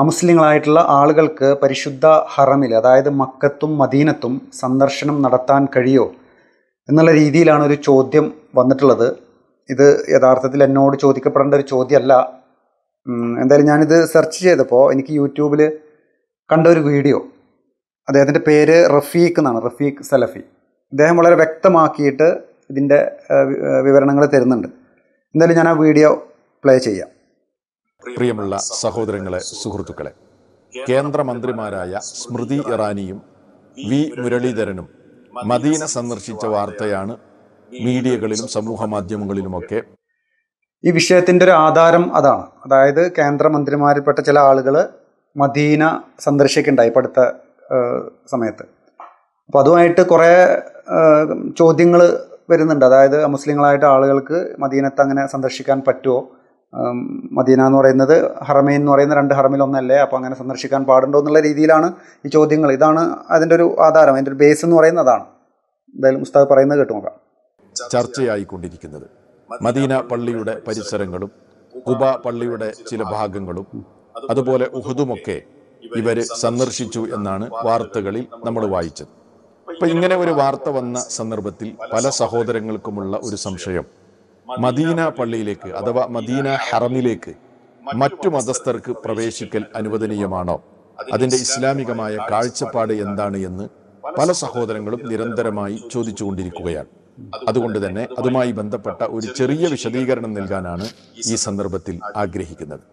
അമുസ്ലിങ്ങളായിട്ടുള്ള ആളുകൾക്ക് പരിശുദ്ധ ഹറമിൽ അതായത് മക്കത്തും മദീനത്തും സന്ദർശനം നടത്താൻ കഴിയോ എന്നുള്ള രീതിയിലാണ് ഒരു ചോദ്യം വന്നിട്ടുള്ളത് ഇത് യഥാർത്ഥത്തിൽ എന്നോട് ചോദിക്കപ്പെടേണ്ട ഒരു ചോദ്യമല്ല ഉം, എന്തായാലും ഞാനിത് സെർച്ച് ചെയ്തപ്പോൾ എനിക്ക് യൂട്യൂബിൽ കണ്ട ഒരു വീഡിയോ അദ്ദേഹത്തിൻ്റെ പേര് റഫീഖ് എന്നാണ് റഫീഖ് സലഫി അദ്ദേഹം വളരെ വ്യക്തമാക്കിയിട്ട് ഇതിൻ്റെ വിവരണങ്ങൾ തരുന്നുണ്ട് എന്തായാലും ഞാൻ ആ വീഡിയോ പ്ലേ ചെയ്യാം പ്രിയമുള്ള സഹോദരങ്ങളെ സുഹൃത്തുക്കളെ കേന്ദ്രമന്ത്രിമാരായ സ്മൃതി ഇറാനിയും വി മുരളീധരനും മദീന സന്ദർശിച്ച വാർത്തയാണ് മീഡിയകളിലും സമൂഹ മാധ്യമങ്ങളിലുമൊക്കെ ഈ വിഷയത്തിൻ്റെ ഒരു ആധാരം അതാണ് അതായത് കേന്ദ്രമന്ത്രിമാരിൽപ്പെട്ട ചില ആളുകൾ മദീന സന്ദർശിക്കുന്നുണ്ടായി ഇപ്പം അടുത്ത സമയത്ത് അപ്പോൾ അതുമായിട്ട് കുറേ ചോദ്യങ്ങൾ വരുന്നുണ്ട് അതായത് മുസ്ലിങ്ങളായിട്ട് ആളുകൾക്ക് മദീനത്ത് അങ്ങനെ സന്ദർശിക്കാൻ പറ്റുമോ ഉം, മദീന എന്ന് പറയുന്നത് ഹറമൈൻ എന്ന് പറയുന്ന രണ്ട് ഹറമിൽ ഒന്നല്ലേ അപ്പോൾ അങ്ങനെ സന്ദർശിക്കാൻ പാടുണ്ടോ എന്നുള്ള രീതിയിലാണ് ഈ ചോദ്യങ്ങൾ ഇതാണ് അതിൻ്റെ ഒരു ആധാരം അതിൻ്റെ ഒരു ബേസ് എന്ന് പറയുന്നത് അതാണ് എന്തായാലും ഉസ്താദ് പറയുന്നത് കേട്ടു നോക്കാം ചർച്ചയായിക്കൊണ്ടിരിക്കുന്നത് മദീന പള്ളിയുടെ പരിസരങ്ങളും കുബ പള്ളിയുടെ ചില ഭാഗങ്ങളും അതുപോലെ ഉഹുദുമൊക്കെ ഇവര് സന്ദർശിച്ചു എന്നാണ് വാർത്തകളിൽ നമ്മൾ വായിച്ചത് അപ്പൊ ഇങ്ങനെ ഒരു വാർത്ത വന്ന സന്ദർഭത്തിൽ പല സഹോദരങ്ങൾക്കുമുള്ള ഒരു സംശയം മദീന പള്ളിയിലേക്ക് അഥവാ മദീന ഹറമിലേക്ക് മറ്റു മതസ്ഥർക്ക് പ്രവേശിക്കൽ അനുവദനീയമാണോ അതിന്റെ ഇസ്ലാമികമായ കാഴ്ചപ്പാട് എന്താണ് എന്ന് പല സഹോദരങ്ങളും നിരന്തരമായി ചോദിച്ചുകൊണ്ടിരിക്കുകയാണ് അതുകൊണ്ട് തന്നെ അതുമായി ബന്ധപ്പെട്ട ഒരു ചെറിയ വിശദീകരണം നൽകാനാണ് ഈ സന്ദർഭത്തിൽ ആഗ്രഹിക്കുന്നത്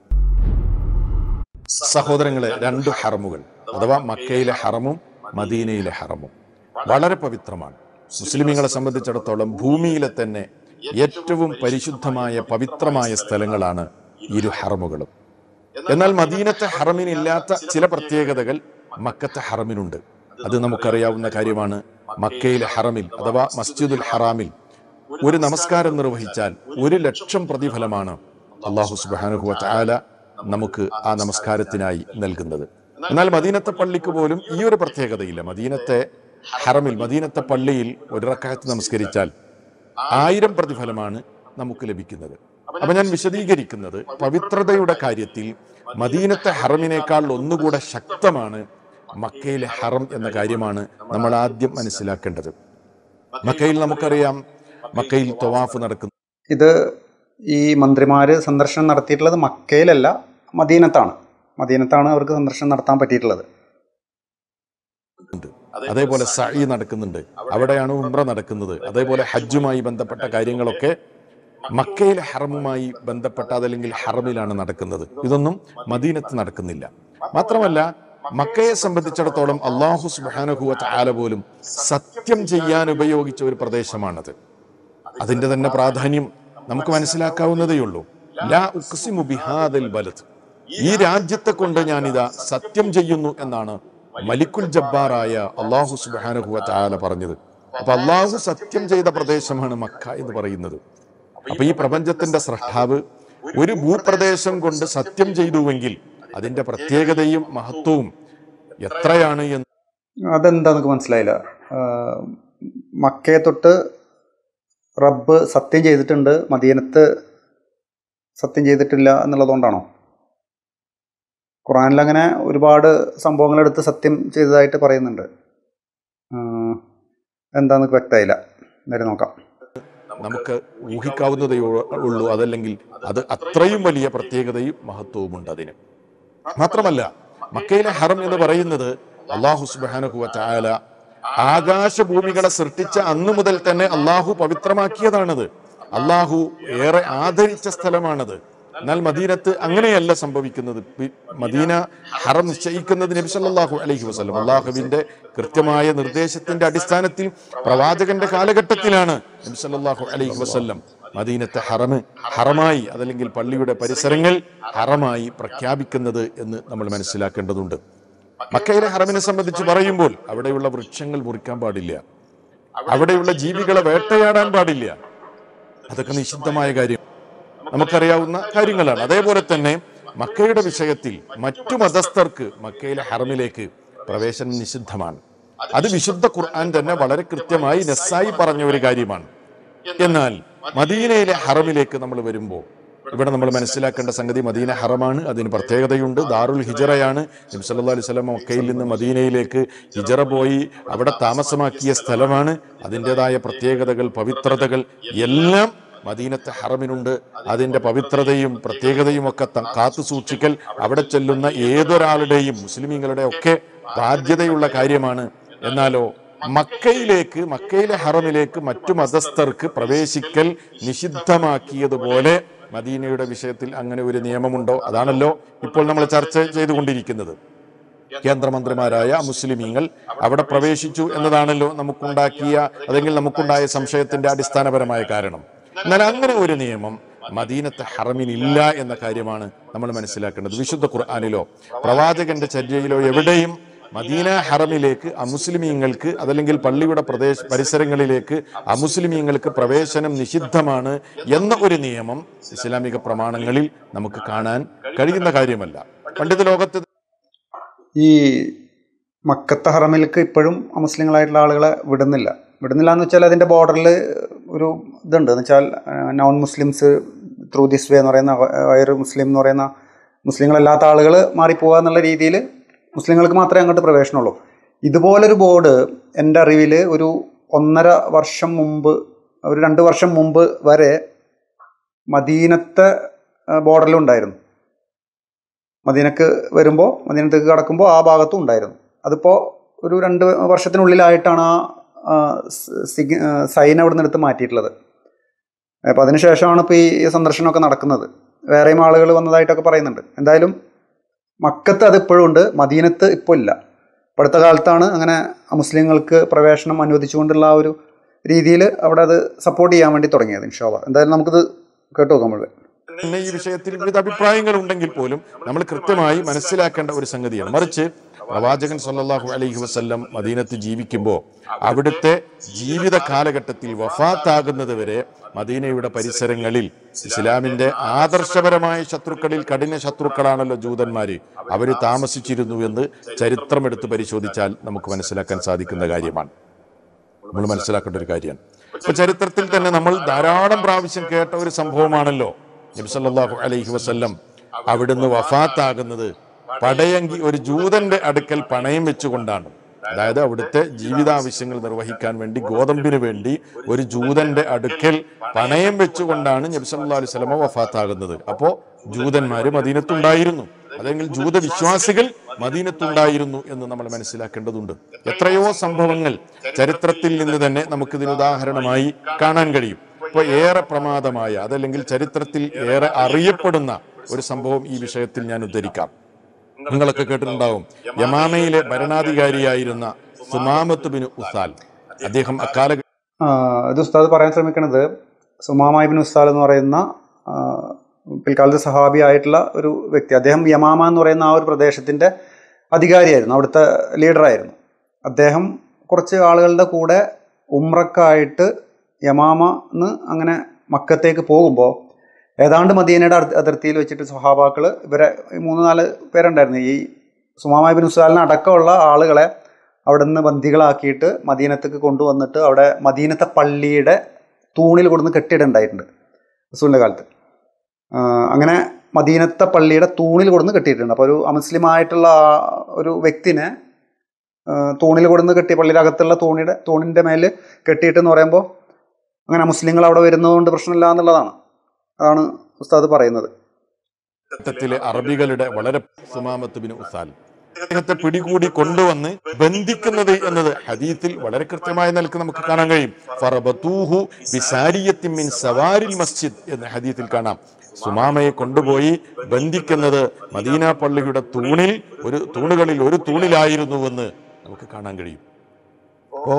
സഹോദരങ്ങളെ രണ്ട് ഹറമുകൾ അഥവാ മക്കയിലെ ഹറമും മദീനയിലെ ഹറമും വളരെ പവിത്രമാണ് മുസ്ലിമീങ്ങളെ സംബന്ധിച്ചിടത്തോളം ഭൂമിയിലെ തന്നെ ഏറ്റവും പരിശുദ്ധമായ പവിത്രമായ സ്ഥലങ്ങളാണ് ഇരു ഹറമുകളും എന്നാൽ മദീനത്തെ ഹറമിനില്ലാത്ത ചില പ്രത്യേകതകൾ മക്കത്തെ ഹറമിനുണ്ട് അത് നമുക്കറിയാവുന്ന കാര്യമാണ് മക്കയിലെ ഹറമിൽ അഥവാ മസ്ജിദുൽ ഹറാമിൽ ഒരു നമസ്കാരം നിർവഹിച്ചാൽ ഒരു ലക്ഷം പ്രതിഫലമാണ് അള്ളാഹു സുബാനുഹുവ ചാല നമുക്ക് ആ നമസ്കാരത്തിനായി നൽകുന്നത് എന്നാൽ മദീനത്തെ പള്ളിക്ക് പോലും ഈ ഒരു പ്രത്യേകതയില്ല മദീനത്തെ ഹറമിൽ മദീനത്തെ പള്ളിയിൽ ഒരു റക്കായത്ത് നമസ്കരിച്ചാൽ ആയിരം പ്രതിഫലമാണ് നമുക്ക് ലഭിക്കുന്നത് അപ്പൊ ഞാൻ വിശദീകരിക്കുന്നത് പവിത്രതയുടെ കാര്യത്തിൽ മദീനത്തെ ഹറമിനേക്കാൾ ഒന്നുകൂടെ ശക്തമാണ് മക്കയിലെ ഹറം എന്ന കാര്യമാണ് നമ്മൾ ആദ്യം മനസ്സിലാക്കേണ്ടത് മക്കയിൽ നമുക്കറിയാം മക്കയിൽ തൊവാഫ് നടക്കുന്നു ഇത് ഈ മന്ത്രിമാർ സന്ദർശനം നടത്തിയിട്ടുള്ളത് മക്കയിലല്ല മദീനത്താണ് മദീനത്താണ് അവർക്ക് സന്ദർശനം നടത്താൻ പറ്റിയിട്ടുള്ളത് അതേപോലെ സഈ നടക്കുന്നുണ്ട് അവിടെയാണ് ഉംറ നടക്കുന്നത് അതേപോലെ ഹജ്ജുമായി ബന്ധപ്പെട്ട കാര്യങ്ങളൊക്കെ മക്കയിലെ ഹറമുമായി ബന്ധപ്പെട്ട അതല്ലെങ്കിൽ ഹറമിലാണ് നടക്കുന്നത് ഇതൊന്നും മദീനത്ത് നടക്കുന്നില്ല മാത്രമല്ല മക്കയെ സംബന്ധിച്ചിടത്തോളം അള്ളാഹു സുബാനുഹുവ ആല പോലും സത്യം ചെയ്യാൻ ഉപയോഗിച്ച ഒരു പ്രദേശമാണത് അതിന്റെ തന്നെ പ്രാധാന്യം നമുക്ക് മനസ്സിലാക്കാവുന്നതേ ഉള്ളൂ ലാ ഉഖ്സിമു ബിഹാദൽ ബലദ് ഈ രാജ്യത്തെ കൊണ്ട് ഞാനിതാ സത്യം ചെയ്യുന്നു എന്നാണ് മലിക്കുൽ ജബ്ബാറായ അള്ളാഹു സുബാനുഹുവ താല പറഞ്ഞത് അപ്പൊ അള്ളാഹു സത്യം ചെയ്ത പ്രദേശമാണ് മക്ക എന്ന് പറയുന്നത് അപ്പൊ ഈ പ്രപഞ്ചത്തിന്റെ സൃഷ്ടാവ് ഒരു ഭൂപ്രദേശം കൊണ്ട് സത്യം ചെയ്തുവെങ്കിൽ അതിന്റെ പ്രത്യേകതയും മഹത്വവും എത്രയാണ് എന്ന് അതെന്താ നമുക്ക് മനസ്സിലായില്ല ആഹ് മക്കയെ തൊട്ട് റബ്ബ് സത്യം ചെയ്തിട്ടുണ്ട് മദീനത്ത് സത്യം ചെയ്തിട്ടില്ല എന്നുള്ളതുകൊണ്ടാണോ ഖുറാനിൽ അങ്ങനെ ഒരുപാട് സംഭവങ്ങൾ എടുത്ത് സത്യം ചെയ്തതായിട്ട് പറയുന്നുണ്ട് ആഹ് എന്താന്ന് വ്യക്തമായില്ല എന്തായാലും നോക്കാം നമുക്ക് ഊഹിക്കാവുന്നതേ ഉള്ളൂ അതല്ലെങ്കിൽ അത് അത്രയും വലിയ പ്രത്യേകതയും മഹത്വവും ഉണ്ട് അതിന് മാത്രമല്ല മക്കയിലെ ഹറം എന്ന് പറയുന്നത് അള്ളാഹു സുബാനുഹുവ ചായാല ആകാശഭൂമികളെ സൃഷ്ടിച്ച അന്നു മുതൽ തന്നെ അള്ളാഹു പവിത്രമാക്കിയതാണത് അള്ളാഹു ഏറെ ആദരിച്ച സ്ഥലമാണത് എന്നാൽ മദീനത്ത് അങ്ങനെയല്ല സംഭവിക്കുന്നത് പി- മദീന ഹറം നിശ്ചയിക്കുന്നത് നബി സല്ലല്ലാഹു അലൈഹി വസല്ലം അള്ളാഹുവിന്റെ കൃത്യമായ നിർദ്ദേശത്തിന്റെ അടിസ്ഥാനത്തിൽ പ്രവാചകന്റെ കാലഘട്ടത്തിലാണ് നബി സല്ലല്ലാഹു അലൈഹി വസല്ലം മദീനത്തെ ഹറമ് ഹറമായി അതല്ലെങ്കിൽ പള്ളിയുടെ പരിസരങ്ങൾ ഹറമായി പ്രഖ്യാപിക്കുന്നത് എന്ന് നമ്മൾ മനസ്സിലാക്കേണ്ടതുണ്ട് മക്കയിലെ ഹറമിനെ സംബന്ധിച്ച് പറയുമ്പോൾ അവിടെയുള്ള വൃക്ഷങ്ങൾ മുറിക്കാൻ പാടില്ല അവിടെയുള്ള ജീവികളെ വേട്ടയാടാൻ പാടില്ല അതൊക്കെ നിഷിദ്ധമായ കാര്യം നമുക്കറിയാവുന്ന കാര്യങ്ങളാണ് അതേപോലെ തന്നെ മക്കയുടെ വിഷയത്തിൽ മറ്റു മതസ്ഥർക്ക് മക്കയിലെ ഹറമിലേക്ക് പ്രവേശനം നിഷിദ്ധമാണ് അത് വിശുദ്ധ ഖുർആൻ തന്നെ വളരെ കൃത്യമായി നെസ്സായി പറഞ്ഞ ഒരു കാര്യമാണ് എന്നാൽ മദീനയിലെ ഹറമിലേക്ക് നമ്മൾ വരുമ്പോൾ ഇവിടെ നമ്മൾ മനസ്സിലാക്കേണ്ട സംഗതി മദീന ഹറമാണ് അതിന് പ്രത്യേകതയുണ്ട് ദാറുൽ ഹിജറയാണ് നബി സല്ലല്ലാഹു അലൈഹി വസല്ലം മക്കയിൽ നിന്ന് മദീനയിലേക്ക് ഹിജറ പോയി അവിടെ താമസമാക്കിയ സ്ഥലമാണ് അതിൻ്റെതായ പ്രത്യേകതകൾ പവിത്രതകൾ എല്ലാം മദീനത്തെ ഹറമിനുണ്ട് അതിൻ്റെ പവിത്രതയും പ്രത്യേകതയും ഒക്കെ ത- കാത്തു സൂക്ഷിക്കൽ അവിടെ ചെല്ലുന്ന ഏതൊരാളുടെയും മുസ്ലിമീങ്ങളുടെ ഒക്കെ ബാധ്യതയുള്ള കാര്യമാണ് എന്നാലോ മക്കയിലേക്ക് മക്കയിലെ ഹറമിലേക്ക് മറ്റു മതസ്ഥർക്ക് പ്രവേശിക്കൽ നിഷിദ്ധമാക്കിയതുപോലെ മദീനയുടെ വിഷയത്തിൽ അങ്ങനെ ഒരു നിയമമുണ്ടോ അതാണല്ലോ ഇപ്പോൾ നമ്മൾ ചർച്ച ചെയ്തുകൊണ്ടിരിക്കുന്നത് കേന്ദ്രമന്ത്രിമാരായ മുസ്ലിമീങ്ങൾ അവിടെ പ്രവേശിച്ചു എന്നതാണല്ലോ നമുക്കുണ്ടാക്കിയ അല്ലെങ്കിൽ നമുക്കുണ്ടായ സംശയത്തിന്റെ അടിസ്ഥാനപരമായ കാരണം എന്നാൽ അങ്ങനെ ഒരു നിയമം മദീനത്തെ ഹറമിനില്ല എന്ന കാര്യമാണ് നമ്മൾ മനസ്സിലാക്കേണ്ടത് വിശുദ്ധ ഖുർആാനിലോ പ്രവാചകന്റെ ചര്യയിലോ എവിടെയും മദീന ഹറമിലേക്ക് അമുസ്ലിമീങ്ങൾക്ക് അതല്ലെങ്കിൽ പള്ളിയുടെ പ്രദേശ പരിസരങ്ങളിലേക്ക് അമുസ്ലിമീങ്ങൾക്ക് പ്രവേശനം നിഷിദ്ധമാണ് എന്ന ഒരു നിയമം ഇസ്ലാമിക പ്രമാണങ്ങളിൽ നമുക്ക് കാണാൻ കഴിയുന്ന കാര്യമല്ല പണ്ഡിത ലോകത്ത് ഈ മക്കത്തെ ഹറമിലേക്ക് ഇപ്പോഴും അമുസ്ലിങ്ങളായിട്ടുള്ള ആളുകളെ വിടുന്നില്ല വിടുന്നില്ല എന്ന് വെച്ചാൽ അതിൻ്റെ ബോർഡറിൽ ഒരു ഇതുണ്ട് എന്ന് വെച്ചാൽ non Muslims through this way എന്ന് പറയുന്ന വയർ മുസ്ലിം എന്ന് പറയുന്ന മുസ്ലിങ്ങളല്ലാത്ത ആളുകൾ മാറിപ്പോവുക എന്നുള്ള രീതിയിൽ മുസ്ലിങ്ങൾക്ക് മാത്രമേ അങ്ങോട്ട് പ്രവേശനമുള്ളൂ ഇതുപോലൊരു ബോർഡ് എൻ്റെ അറിവിൽ ഒരു ഒന്നര വർഷം മുമ്പ് ഒരു രണ്ട് വർഷം മുമ്പ് വരെ മദീനത്തെ ബോർഡറിലുണ്ടായിരുന്നു മദീനക്ക് വരുമ്പോൾ മദീനത്തേക്ക് കടക്കുമ്പോൾ ആ ഭാഗത്തും ഉണ്ടായിരുന്നു അതിപ്പോൾ ഒരു രണ്ട് വർഷത്തിനുള്ളിലായിട്ടാണ് ആ ആ, സ് സിഗ് ആ, സൈൻ അവിടെ നിന്ന് എടുത്ത് മാറ്റിയിട്ടുള്ളത് അപ്പോൾ അതിനുശേഷമാണ് ഇപ്പോൾ ഈ സന്ദർശനമൊക്കെ നടക്കുന്നത് വേറെയും ആളുകൾ വന്നതായിട്ടൊക്കെ പറയുന്നുണ്ട് എന്തായാലും മക്കത്ത് അത് ഇപ്പോഴും ഉണ്ട് മദീനത്ത് ഇപ്പോൾ ഇല്ല ഇപ്പോൾ അടുത്ത കാലത്താണ് അങ്ങനെ മുസ്ലിങ്ങൾക്ക് പ്രവേശനം അനുവദിച്ചുകൊണ്ടുള്ള ആ ഒരു രീതിയിൽ അവിടെ അത് സപ്പോർട്ട് ചെയ്യാൻ വേണ്ടി തുടങ്ങിയത് ഇൻഷാല്ല എന്തായാലും നമുക്കിത് കേട്ടു നോക്കാം മുഴുവൻ പിന്നെ ഈ വിഷയത്തിൽ വിവിധ അഭിപ്രായങ്ങൾ ഉണ്ടെങ്കിൽ പോലും നമ്മൾ കൃത്യമായി മനസ്സിലാക്കേണ്ട ഒരു സംഗതിയാണ് മറിച്ച് പ്രവാചകൻ സല്ലല്ലാഹു അലൈഹി വസല്ലം മദീനത്ത് ജീവിക്കുമ്പോൾ അവിടുത്തെ ജീവിത കാലഘട്ടത്തിൽ വഫാത്താകുന്നത് വരെ മദീനയുടെ പരിസരങ്ങളിൽ ഇസ്ലാമിന്റെ ആദർശപരമായ ശത്രുക്കളിൽ കഠിന ശത്രുക്കളാണല്ലോ ജൂതന്മാര് അവര് താമസിച്ചിരുന്നു എന്ന് ചരിത്രം എടുത്ത് പരിശോധിച്ചാൽ നമുക്ക് മനസ്സിലാക്കാൻ സാധിക്കുന്ന കാര്യമാണ് നമ്മൾ മനസ്സിലാക്കേണ്ട ഒരു കാര്യമാണ് ഇപ്പൊ ചരിത്രത്തിൽ തന്നെ നമ്മൾ ധാരാളം പ്രാവശ്യം കേട്ട ഒരു സംഭവമാണല്ലോ നബിസല്ലാഹു അലൈഹി വസല്ലം അവിടുന്ന് വഫാത്താകുന്നത് പടയങ്കി ഒരു ജൂതന്റെ അടുക്കൽ പണയം വെച്ചുകൊണ്ടാണ് അതായത് അവിടുത്തെ ജീവിതാവശ്യങ്ങൾ നിർവഹിക്കാൻ വേണ്ടി ഗോതമ്പിന് വേണ്ടി ഒരു ജൂതന്റെ അടുക്കൽ പണയം വെച്ചുകൊണ്ടാണ് നബിസല്ലാ അലൈഹി സ്വലമ വഫാത്താകുന്നത് അപ്പോ ജൂതന്മാര് മദീനത്തുണ്ടായിരുന്നു അല്ലെങ്കിൽ ജൂത വിശ്വാസികൾ മദീനത്തുണ്ടായിരുന്നു എന്ന് നമ്മൾ മനസ്സിലാക്കേണ്ടതുണ്ട് എത്രയോ സംഭവങ്ങൾ ചരിത്രത്തിൽ നിന്ന് തന്നെ നമുക്കിതിന് ഉദാഹരണമായി കാണാൻ കഴിയും ഇപ്പോൾ ഏറെ പ്രമാദമായ അതല്ലെങ്കിൽ ചരിത്രത്തിൽ ഏറെ അറിയപ്പെടുന്ന ഒരു സംഭവം ഈ വിഷയത്തിൽ ഞാൻ ഉദ്ധരിക്കാം നിങ്ങളൊക്കെ കേട്ടിട്ടുണ്ടാവും യമാമയിലെ ഭരണാധികാരിയായിരുന്ന സുമാമത്ത് ബിൻ ഉസാൽ അദ്ദേഹം അക്കാല ആ, ഇത് ഉസ്താദ് പറയാൻ ശ്രമിക്കുന്നത് സുമാമായിബിൻ ഉസ്താൽ എന്ന് പറയുന്ന ആ, പിൽക്കാലത്ത് സഹാബി ആയിട്ടുള്ള ഒരു വ്യക്തി അദ്ദേഹം യമാമ എന്ന് പറയുന്ന ആ ഒരു പ്രദേശത്തിൻ്റെ അധികാരിയായിരുന്നു അവിടുത്തെ ലീഡറായിരുന്നു അദ്ദേഹം കുറച്ച് ആളുകളുടെ കൂടെ ഉമ്രക്കായിട്ട് യമാമ എന്ന് അങ്ങനെ മക്കത്തേക്ക് പോകുമ്പോൾ ഏതാണ്ട് മദീനയുടെ അതി- അതിർത്തിയിൽ വെച്ചിട്ട് സ്വഹാബാക്കൾ ഇവരെ ഈ മൂന്ന് നാല് പേരുണ്ടായിരുന്നു ഈ സുമാമാബിൻ ഉസ്താലിന് അടക്കമുള്ള ആളുകളെ അവിടെ നിന്ന് ബന്ദികളാക്കിയിട്ട് മദീനത്തേക്ക് കൊണ്ടുവന്നിട്ട് അവിടെ മദീനത്തെ പള്ളിയുടെ തൂണിൽ കൊടുന്ന് കെട്ടിയിടുണ്ടായിട്ടുണ്ട് റസൂലിൻ്റെ കാലത്ത് ആ, അങ്ങനെ മദീനത്തെ പള്ളിയുടെ തൂണിൽ കൊടുന്ന് കെട്ടിയിട്ടുണ്ട് അപ്പോൾ ഒരു അമുസ്ലിം ആയിട്ടുള്ള ആ ഒരു വ്യക്തിനെ ആ, തൂണിൽ കൊടുന്ന് കെട്ടി പള്ളിയുടെ അകത്തുള്ള തൂണിയുടെ തൂണിൻ്റെ മേൽ കെട്ടിയിട്ടെന്ന് പറയുമ്പോൾ അങ്ങനെ മുസ്ലിങ്ങൾ അവിടെ വരുന്നതുകൊണ്ട് പ്രശ്നമില്ല എന്നുള്ളതാണ് അതാണ് ഉസ്താദ് പറയുന്നത് ഘട്ടത്തിലെ അറബികളുടെ വളരെ സുമാമത്ത് ബിൻ ഉസാൽ അദ്ദേഹത്തെ പിടികൂടി കൊണ്ടുവന്ന് ബന്ധിക്കുന്നത് എന്നത് ഹദീത്തിൽ വളരെ കൃത്യമായ നിലക്ക് നമുക്ക് കാണാൻ കഴിയും ഫറബത്തൂഹു ബിസാരിയത്തിൻ മിൻ സവാരിൽ മസ്ജിദ് എന്ന ഹദീത്തിൽ കാണാം സുമാമയെ കൊണ്ടുപോയി ബന്ധിക്കുന്നത് മദീന പള്ളിയുടെ തൂണിൽ ഒരു തൂണുകളിൽ ഒരു തൂണിലായിരുന്നുവെന്ന് നമുക്ക് കാണാൻ കഴിയും അപ്പോ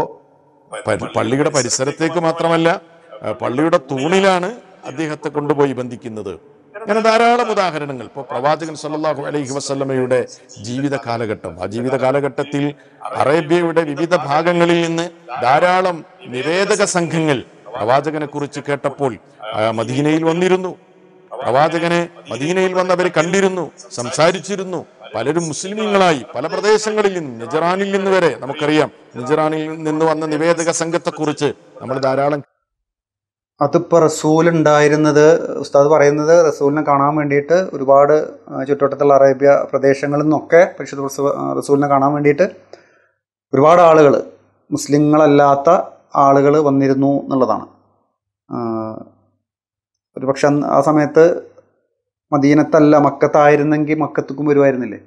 പ- പള്ളിയുടെ പരിസരത്തേക്ക് മാത്രമല്ല ആ, പള്ളിയുടെ തൂണിലാണ് അദ്ദേഹത്തെ കൊണ്ടുപോയി ബന്ധിക്കുന്നത് അങ്ങനെ ധാരാളം ഉദാഹരണങ്ങൾ ഇപ്പോൾ പ്രവാചകൻ സല്ലല്ലാഹു അലൈഹി വസല്ലമയുടെ ജീവിത കാലഘട്ടം ആ ജീവിത കാലഘട്ടത്തിൽ അറേബ്യയുടെ വിവിധ ഭാഗങ്ങളിൽ നിന്ന് ധാരാളം നിവേദക സംഘങ്ങൾ പ്രവാചകനെ കുറിച്ച് കേട്ടപ്പോൾ ആ, മദീനയിൽ വന്നിരുന്നു പ്രവാചകനെ മദീനയിൽ വന്നവർ കണ്ടിരുന്നു സംസാരിച്ചിരുന്നു പലരും മുസ്ലിമീങ്ങളായി പല പ്രദേശങ്ങളിൽ നിന്നും നിജറാനിൽ നിന്ന് വരെ നമുക്കറിയാം നിജറാനിൽ നിന്ന് വന്ന നിവേദക സംഘത്തെക്കുറിച്ച് നമ്മൾ ധാരാളം അതിപ്പോൾ റസൂൽ ഉണ്ടായിരുന്നത് ഉസ്താദ് പറയുന്നത് റസൂലിനെ കാണാൻ വേണ്ടിയിട്ട് ഒരുപാട് ആ, ചുറ്റുവട്ടത്തുള്ള അറേബ്യ പ്രദേശങ്ങളിൽ നിന്നൊക്കെ പരിശുദ്ധ റസൂ- ആ, റസൂലിനെ കാണാൻ വേണ്ടിയിട്ട് ഒരുപാട് ആളുകൾ മുസ്ലിങ്ങളല്ലാത്ത ആളുകൾ വന്നിരുന്നു എന്നുള്ളതാണ് ആ, ഒരു പക്ഷെ അന്ന് ആ സമയത്ത് മദീനത്തല്ല മക്കത്തായിരുന്നെങ്കിൽ മക്കത്തേക്കും വരുമായിരുന്നില്ലേ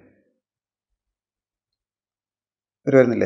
വരുമായിരുന്നില്ലേ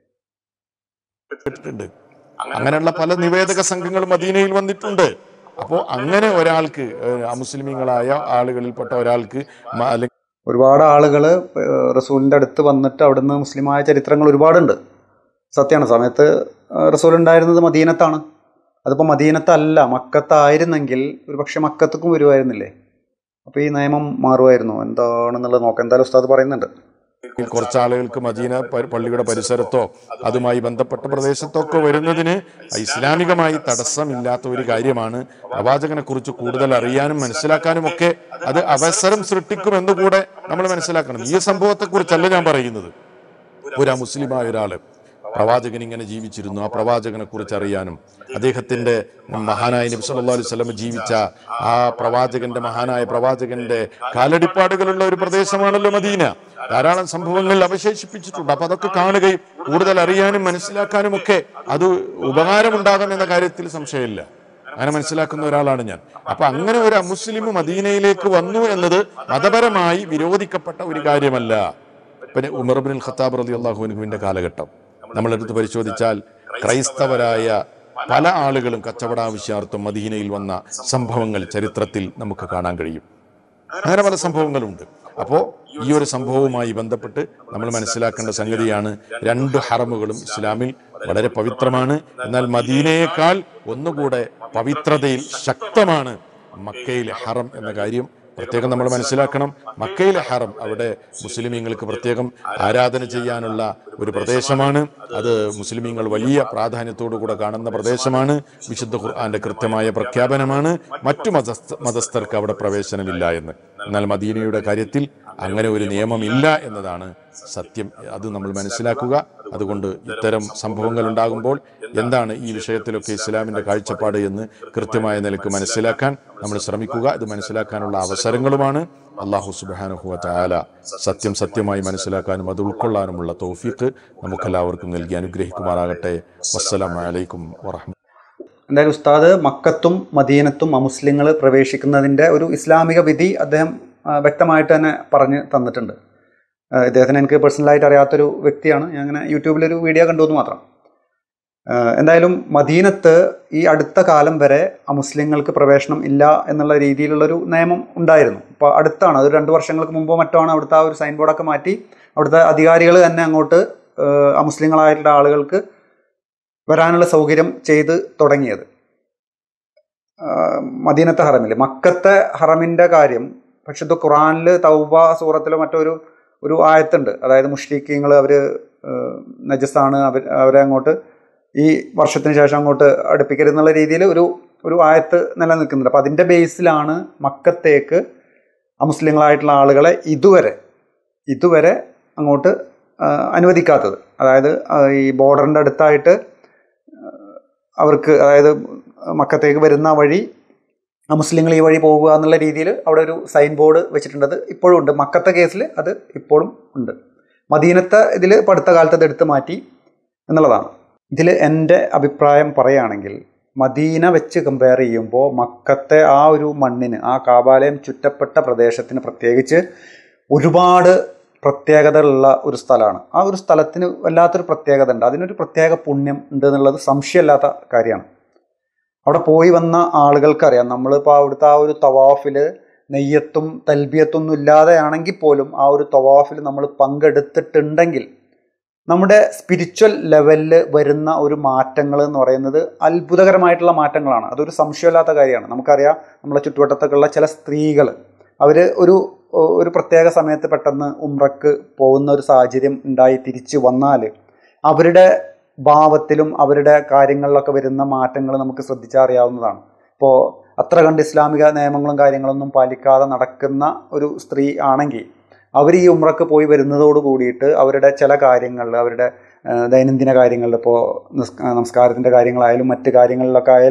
കേട്ടിട്ടുണ്ട് അങ്ങനെയുള്ള പല നിവേദക സംഘങ്ങൾ മദീനയിൽ വന്നിട്ടുണ്ട് അപ്പോൾ അങ്ങനെ ഒരാൾക്ക് ഏഹ്, അമുസ്ലിമീങ്ങളായ ആളുകളിൽപ്പെട്ട ഒരാൾക്ക് മ- അല്ലെങ്കിൽ ഒരുപാട് ആളുകൾ റസൂലിൻ്റെ അടുത്ത് വന്നിട്ട് അവിടുന്ന് മുസ്ലിമായ ചരിത്രങ്ങൾ ഒരുപാടുണ്ട് സത്യമാണ് സമയത്ത് റസൂൽ ഉണ്ടായിരുന്നത് മദീനത്താണ് അതിപ്പോൾ മദീനത്തല്ല മക്കത്തായിരുന്നെങ്കിൽ ഒരു പക്ഷെ മക്കത്തേക്കും വരുമായിരുന്നില്ലേ അപ്പോൾ ഈ നിയമം മാറുമായിരുന്നു എന്താണെന്നുള്ളത് നോക്കാം എന്തായാലും ഉസ്താദ് പറയുന്നുണ്ട് കുറച്ച് ആളുകൾക്ക് മദീന പ- പള്ളിയുടെ പരിസരത്തോ അതുമായി ബന്ധപ്പെട്ട പ്രദേശത്തോ ഒക്കെ വരുന്നതിന് ഇസ്ലാമികമായി തടസ്സമില്ലാത്ത ഒരു കാര്യമാണ് പ്രവാചകനെ കുറിച്ച് കൂടുതൽ അറിയാനും മനസ്സിലാക്കാനും ഒക്കെ അത് അവസരം സൃഷ്ടിക്കുമെന്ന് കൂടെ നമ്മൾ മനസ്സിലാക്കണം ഈ സംഭവത്തെ കുറിച്ചല്ല ഞാൻ പറയുന്നത് ഒരു മുസ്ലിമായ ഒരാള് പ്രവാചകൻ ഇങ്ങനെ ജീവിച്ചിരുന്നു ആ പ്രവാചകനെ കുറിച്ച് അറിയാനും അദ്ദേഹത്തിന്റെ മഹാനായ നബി സല്ലല്ലാഹു അലൈഹി വസല്ലം ജീവിച്ച ആ പ്രവാചകന്റെ മഹാനായ പ്രവാചകന്റെ കാലടിപ്പാടുകളുള്ള ഒരു പ്രദേശമാണല്ലോ മദീന ധാരാളം സംഭവങ്ങൾ അവശേഷിപ്പിച്ചിട്ടുണ്ട് അപ്പൊ അതൊക്കെ കാണുകയും കൂടുതൽ അറിയാനും മനസ്സിലാക്കാനും ഒക്കെ അത് ഉപകാരമുണ്ടാകും എന്ന കാര്യത്തിൽ സംശയമില്ല അങ്ങനെ മനസ്സിലാക്കുന്ന ഒരാളാണ് ഞാൻ അപ്പൊ അങ്ങനെ ഒരു അമുസ്ലിം മദീനയിലേക്ക് വന്നു എന്നത് മതപരമായി വിരോധിക്കപ്പെട്ട ഒരു കാര്യമല്ല പിന്നെ ഉമർ ബിൻ ഖത്താബ് റലി അള്ളാഹുവിന്റെ കാലഘട്ടം നമ്മളെടുത്ത് പരിശോധിച്ചാൽ ക്രൈസ്തവരായ പല ആളുകളും കച്ചവടാവശ്യാർത്ഥം മദീനയിൽ വന്ന സംഭവങ്ങൾ ചരിത്രത്തിൽ നമുക്ക് കാണാൻ കഴിയും അങ്ങനെ പല സംഭവങ്ങളുണ്ട് അപ്പോൾ ഈ ഒരു സംഭവവുമായി ബന്ധപ്പെട്ട് നമ്മൾ മനസ്സിലാക്കേണ്ട സംഗതിയാണ് രണ്ട് ഹറമുകളും ഇസ്ലാമിൽ വളരെ പവിത്രമാണ് എന്നാൽ മദീനയേക്കാൾ ഒന്നുകൂടെ പവിത്രതയിൽ ശക്തമാണ് മക്കയിലെ ഹറം എന്ന കാര്യം പ്രത്യേകം നമ്മൾ മനസ്സിലാക്കണം മക്കയിലെ ഹറം അവിടെ മുസ്ലിമീങ്ങൾക്ക് പ്രത്യേകം ആരാധന ചെയ്യാനുള്ള ഒരു പ്രദേശമാണ് അത് മുസ്ലിമീങ്ങൾ വലിയ പ്രാധാന്യത്തോടു കൂടെ കാണുന്ന പ്രദേശമാണ് വിശുദ്ധ ഖുർആന്റെ കൃത്യമായ പ്രഖ്യാപനമാണ് മറ്റു മതസ്ഥ മതസ്ഥർക്ക് അവിടെ പ്രവേശനമില്ല എന്ന് എന്നാൽ മദീനയുടെ കാര്യത്തിൽ അങ്ങനെ ഒരു നിയമമില്ല എന്നതാണ് സത്യം അത് നമ്മൾ മനസ്സിലാക്കുക അതുകൊണ്ട് ഇത്തരം സംഭവങ്ങൾ ഉണ്ടാകുമ്പോൾ എന്താണ് ഈ വിഷയത്തിലൊക്കെ ഇസ്ലാമിന്റെ കാഴ്ചപ്പാട് എന്ന് കൃത്യമായ നിലക്ക് മനസ്സിലാക്കാൻ നമ്മൾ ശ്രമിക്കുക ഇത് മനസ്സിലാക്കാനുള്ള അവസരങ്ങളുമാണ് അള്ളാഹു സുബാനുഹുവ ചായാല സത്യം സത്യമായി മനസ്സിലാക്കാനും അത് ഉൾക്കൊള്ളാനുമുള്ള തൗഫീഖ് നമുക്കെല്ലാവർക്കും നൽകി അനുഗ്രഹിക്കുമാറാകട്ടെ വസ്സലാമലൈക്കും വറഹ്മ എന്തായാലും ഉസ്താദ് മക്കത്തും മദീനത്തും അമുസ്ലിങ്ങൾ പ്രവേശിക്കുന്നതിൻ്റെ ഒരു ഇസ്ലാമിക വിധി അദ്ദേഹം ആ, വ്യക്തമായിട്ട് തന്നെ പറഞ്ഞ് തന്നിട്ടുണ്ട് ആ, ഇദ്ദേഹത്തിന് എനിക്ക് പേഴ്സണലായിട്ട് അറിയാത്തൊരു വ്യക്തിയാണ് ഞാൻ അങ്ങനെ യൂട്യൂബിലൊരു വീഡിയോ കണ്ടു എന്ന് മാത്രം ആ, എന്തായാലും മദീനത്ത് ഈ അടുത്ത കാലം വരെ അമുസ്ലിങ്ങൾക്ക് പ്രവേശനം ഇല്ല എന്നുള്ള രീതിയിലുള്ളൊരു നിയമം ഉണ്ടായിരുന്നു ഇപ്പോൾ അടുത്താണ് അത് രണ്ട് വർഷങ്ങൾക്ക് മുമ്പോ മറ്റോ ആണ് അവിടുത്തെ ആ ഒരു സൈൻ ബോർഡൊക്കെ മാറ്റി അവിടുത്തെ അധികാരികൾ തന്നെ അങ്ങോട്ട് ആ, അമുസ്ലിങ്ങളായിട്ടുള്ള ആളുകൾക്ക് വരാനുള്ള സൗകര്യം ചെയ്ത് തുടങ്ങിയത് ആ, മദീനത്തെ ഹറമിൽ മക്കത്തെ ഹറമിൻ്റെ കാര്യം പക്ഷെ ഇത് ഖുറാനിൽ തൗബ സൂറത്തിലോ മറ്റൊരു ഒരു ആയത്തുണ്ട് അതായത് മുഷ്രീഖീങ്ങൾ അവർ നജസാണ് അവർ അവരെ അങ്ങോട്ട് ഈ വർഷത്തിന് ശേഷം അങ്ങോട്ട് അടുപ്പിക്കരുത് എന്നുള്ള രീതിയിൽ ഒരു ഒരു ആയത്ത് നിലനിൽക്കുന്നുണ്ട് അപ്പം അതിൻ്റെ ബേസിലാണ് മക്കത്തേക്ക് അമുസ്ലിങ്ങളായിട്ടുള്ള ആളുകളെ ഇതുവരെ ഇതുവരെ അങ്ങോട്ട് ആ, അനുവദിക്കാത്തത് അതായത് ആ, ഈ ബോർഡറിൻ്റെ അടുത്തായിട്ട് അവർക്ക് അതായത് മക്കത്തേക്ക് വരുന്ന വഴി മുസ്ലിങ്ങൾ ഈ വഴി പോകുക എന്നുള്ള രീതിയിൽ അവിടെ ഒരു സൈൻ ബോർഡ് വെച്ചിട്ടുണ്ട് അത് ഇപ്പോഴും ഉണ്ട് മക്കത്തെ കേസിൽ അത് ഇപ്പോഴും ഉണ്ട് മദീനത്തെ ഇതിൽ ഇപ്പോൾ അടുത്ത കാലത്ത് അത് എടുത്ത് മാറ്റി എന്നുള്ളതാണ് ഇതിൽ എൻ്റെ അഭിപ്രായം പറയുകയാണെങ്കിൽ മദീന വെച്ച് കമ്പയർ ചെയ്യുമ്പോൾ മക്കത്തെ ആ ഒരു മണ്ണിന് ആ കാബാലയം ചുറ്റപ്പെട്ട പ്രദേശത്തിന് പ്രത്യേകിച്ച് ഒരുപാട് പ്രത്യേകതകളുള്ള ഒരു സ്ഥലമാണ് ആ ഒരു സ്ഥലത്തിന് വല്ലാത്തൊരു പ്രത്യേകത ഉണ്ട് അതിനൊരു പ്രത്യേക പുണ്യം ഉണ്ട് എന്നുള്ളത് സംശയമില്ലാത്ത കാര്യമാണ് അവിടെ പോയി വന്ന ആളുകൾക്കറിയാം നമ്മളിപ്പോൾ അവിടുത്തെ ആ ഒരു തവാഫിൽ നെയ്യത്തും തൽബിയത്തൊന്നും ഇല്ലാതെയാണെങ്കിൽ പോലും ആ ഒരു തവാഫിൽ നമ്മൾ പങ്കെടുത്തിട്ടുണ്ടെങ്കിൽ നമ്മുടെ സ്പിരിച്വൽ ലെവലിൽ വരുന്ന ഒരു മാറ്റങ്ങൾ എന്ന് പറയുന്നത് അത്ഭുതകരമായിട്ടുള്ള മാറ്റങ്ങളാണ് അതൊരു സംശയമില്ലാത്ത കാര്യമാണ് നമുക്കറിയാം നമ്മളെ ചുറ്റുവട്ടത്തൊക്കെയുള്ള ചില സ്ത്രീകൾ അവർ ഒരു ഒരു പ്രത്യേക സമയത്ത് പെട്ടെന്ന് ഉംറക്ക് പോകുന്ന ഒരു സാഹചര്യം ഉണ്ടായി തിരിച്ചു വന്നാൽ അവരുടെ ഭാവത്തിലും അവരുടെ കാര്യങ്ങളിലൊക്കെ വരുന്ന മാറ്റങ്ങൾ നമുക്ക് ശ്രദ്ധിച്ചാൽ അറിയാവുന്നതാണ് ഇപ്പോൾ അത്ര കണ്ട് ഇസ്ലാമിക നിയമങ്ങളും കാര്യങ്ങളൊന്നും പാലിക്കാതെ നടക്കുന്ന ഒരു സ്ത്രീ ആണെങ്കിൽ അവർ ഈ ഉമ്രക്ക് പോയി വരുന്നതോട് കൂടിയിട്ട് അവരുടെ ചില കാര്യങ്ങളിൽ അവരുടെ ആ, ദൈനംദിന കാര്യങ്ങളിൽ ഇപ്പോൾ നിസ് നമസ്കാരത്തിൻ്റെ കാര്യങ്ങളായാലും മറ്റ് കാര്യങ്ങളിലൊക്കെ ആയാലും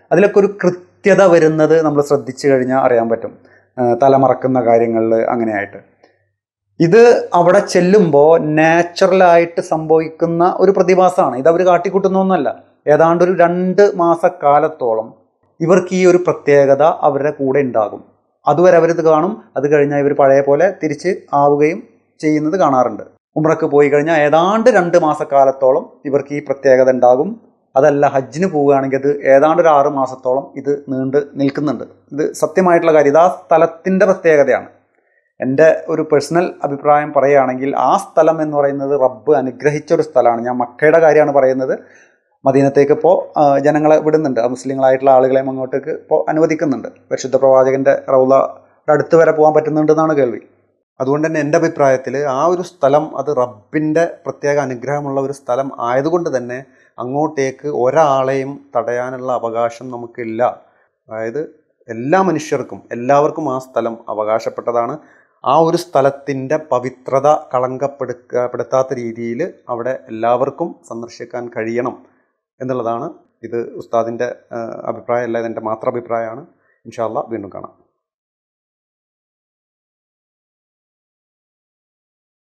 അതിലൊക്കെ ഒരു കൃത്യത വരുന്നത് നമ്മൾ ശ്രദ്ധിച്ചു കഴിഞ്ഞാൽ അറിയാൻ പറ്റും ആ, തലമറക്കുന്ന കാര്യങ്ങളിൽ അങ്ങനെയായിട്ട് ഇത് അവിടെ ചെല്ലുമ്പോൾ നാച്ചുറലായിട്ട് സംഭവിക്കുന്ന ഒരു പ്രതിഭാസമാണ് ഇത് അവർ കാട്ടിക്കൂട്ടുന്നൊന്നുമല്ല ഏതാണ്ട് ഒരു രണ്ട് മാസക്കാലത്തോളം ഇവർക്ക് ഈ ഒരു പ്രത്യേകത അവരുടെ കൂടെ ഉണ്ടാകും അതുവരെ അവരിത് കാണും അത് കഴിഞ്ഞാൽ ഇവർ പഴയ പോലെ തിരിച്ച് ആവുകയും ചെയ്യുന്നത് കാണാറുണ്ട് ഉമ്രക്ക് പോയി കഴിഞ്ഞാൽ ഏതാണ്ട് രണ്ട് മാസക്കാലത്തോളം ഇവർക്ക് ഈ പ്രത്യേകത ഉണ്ടാകും അതല്ല ഹജ്ജിന് പോവുകയാണെങ്കിൽ അത് ഏതാണ്ട് ഒരു ആറ് മാസത്തോളം ഇത് നീണ്ട് നിൽക്കുന്നുണ്ട് ഇത് സത്യമായിട്ടുള്ള കാര്യം ഇത് ആ സ്ഥലത്തിൻ്റെ പ്രത്യേകതയാണ് എൻ്റെ ഒരു പേഴ്സണൽ അഭിപ്രായം പറയുകയാണെങ്കിൽ ആ സ്ഥലം എന്ന് പറയുന്നത് റബ്ബ് അനുഗ്രഹിച്ച ഒരു സ്ഥലമാണ് ഞാൻ മക്കയുടെ കാര്യമാണ് പറയുന്നത് മദീനത്തേക്ക് ഇപ്പോൾ ജനങ്ങളെ വിടുന്നുണ്ട് ആ മുസ്ലിങ്ങളായിട്ടുള്ള ആളുകളെയും അങ്ങോട്ടേക്ക് ഇപ്പോൾ അനുവദിക്കുന്നുണ്ട് പരിശുദ്ധ പ്രവാചകൻ്റെ റൗലയുടെ അടുത്ത് വരെ പോകാൻ പറ്റുന്നുണ്ടെന്നാണ് കേൾവി അതുകൊണ്ട് തന്നെ എൻ്റെ അഭിപ്രായത്തിൽ ആ ഒരു സ്ഥലം അത് റബ്ബിൻ്റെ പ്രത്യേക അനുഗ്രഹമുള്ള ഒരു സ്ഥലം ആയതുകൊണ്ട് തന്നെ അങ്ങോട്ടേക്ക് ഒരാളെയും തടയാനുള്ള അവകാശം നമുക്കില്ല അതായത് എല്ലാ മനുഷ്യർക്കും എല്ലാവർക്കും ആ സ്ഥലം അവകാശപ്പെട്ടതാണ് ആ ഒരു സ്ഥലത്തിൻ്റെ പവിത്രത കളങ്കപ്പെടുക്കപ്പെടുത്താത്ത രീതിയിൽ അവിടെ എല്ലാവർക്കും സന്ദർശിക്കാൻ കഴിയണം എന്നുള്ളതാണ് ഇത് ഉസ്താദിൻ്റെ അഭിപ്രായമല്ല ഇതെൻ്റെ മാത്രം അഭിപ്രായമാണ് ഇൻഷാല്ല വീണ്ടും കാണാം